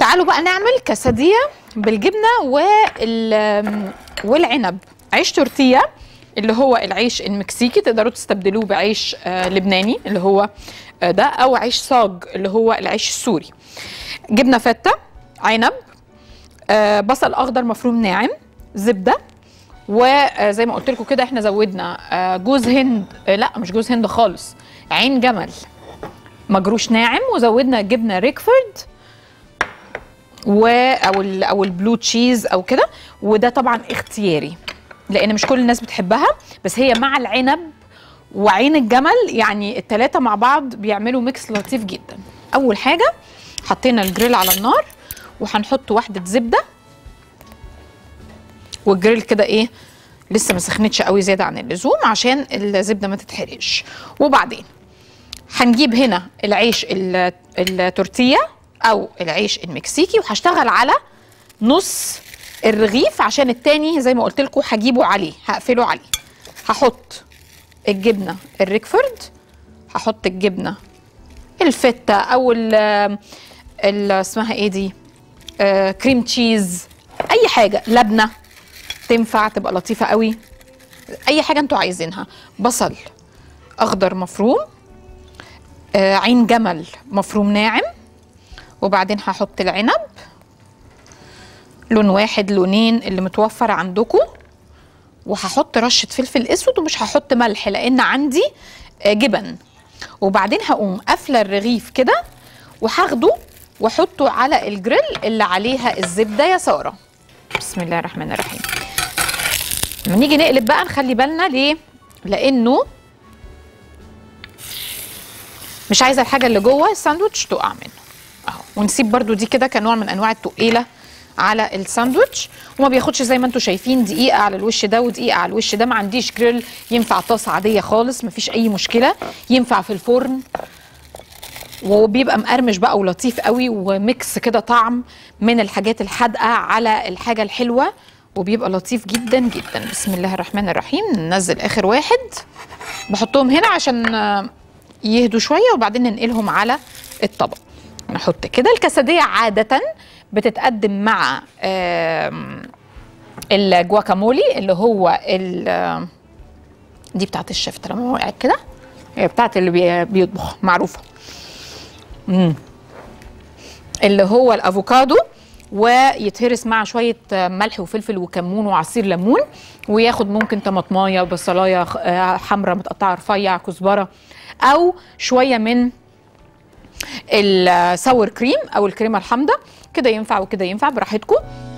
تعالوا بقى نعمل كاسادية بالجبنة وال والعنب عيش تورتيه اللي هو العيش المكسيكي تقدروا تستبدلوه بعيش آه لبناني اللي هو آه ده او عيش صاج اللي هو العيش السوري جبنه فته عنب آه بصل اخضر مفروم ناعم زبده وزي ما قلت لكم كده احنا زودنا آه جوز هند آه لا مش جوز هند خالص عين جمل مجروش ناعم وزودنا جبنه ريكفورد و او ال او البلو تشيز او كده وده طبعا اختياري لان مش كل الناس بتحبها بس هي مع العنب وعين الجمل يعني التلاتة مع بعض بيعملوا ميكس لطيف جدا اول حاجه حطينا الجريل على النار وهنحط واحده زبده والجريل كده ايه لسه ما سخنتش قوي زياده عن اللزوم عشان الزبده ما تتحرقش وبعدين هنجيب هنا العيش ال- التورتيه او العيش المكسيكي وهشتغل على نص الرغيف عشان التاني زي ما قلت لكم هجيبه عليه هقفله عليه هحط الجبنه الريكفورد هحط الجبنه الفته او ال ال- اسمها ايه دي آه كريم تشيز اي حاجه لبنه تنفع تبقى لطيفه قوي اي حاجه انتوا عايزينها بصل اخضر مفروم آه عين جمل مفروم ناعم وبعدين هحط العنب لون واحد لونين اللي متوفر عندكم وهحط رشه فلفل اسود ومش هحط ملح لان عندي آه، جبن وبعدين هقوم قافله الرغيف كده وهاخده واحطه على الجريل اللي عليها الزبده يا ساره بسم الله الرحمن الرحيم لما نيجي نقلب بقى نخلي بالنا ليه لانه مش عايزه الحاجه اللي جوه الساندوتش تقع منه اهو ونسيب برضو دي كده كنوع من انواع التقيله على الساندوتش وما بياخدش زي ما انتم شايفين دقيقه على الوش ده ودقيقه على الوش ده ما عنديش جريل ينفع طاسه عاديه خالص مفيش اي مشكله ينفع في الفرن وبيبقى مقرمش بقى ولطيف قوي وميكس كده طعم من الحاجات الحادقه على الحاجه الحلوه وبيبقى لطيف جدا جدا بسم الله الرحمن الرحيم ننزل اخر واحد بحطهم هنا عشان آه، يهدوا شويه وبعدين ننقلهم على الطبق نحط كده الكسديه عاده بتتقدم مع آم، الجواكامولي اللي هو ال- دي بتاعت الشيف طالما وقعت كده هي بتاعت اللي بي- بيطبخ معروفه مم. اللي هو الافوكادو ويتهرس مع شويه ملح وفلفل وكمون وعصير ليمون وياخد ممكن طماطمايه بصلايه حمراء متقطعه رفيع كزبره او شويه من الساور كريم او الكريمه الحامضه كده ينفع وكده ينفع براحتكم